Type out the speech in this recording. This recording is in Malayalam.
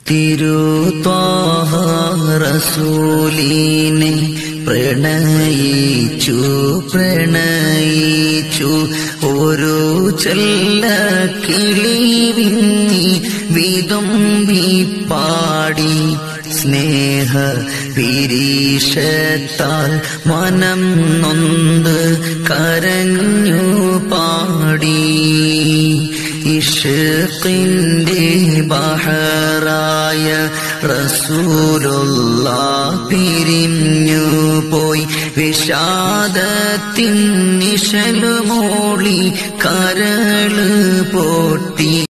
തിരുത്വാഹ റസൂലിനെ പ്രണയിച്ചു പ്രണയിച്ചു ഒരു ചെല്ല കിളി വിങ്ങി വിതുമ്പി പാടി സ്നേഹ പിരീഷത്താൽ മനം നൊന്ത് കരഞ്ഞു പാടി ഇഷ്കിന്റെ ബഹറായ റസൂലുള്ള പിരിഞ്ഞു പോയി വിഷാദത്തിൻ നിശലുമോളി കരള് പൊട്ടി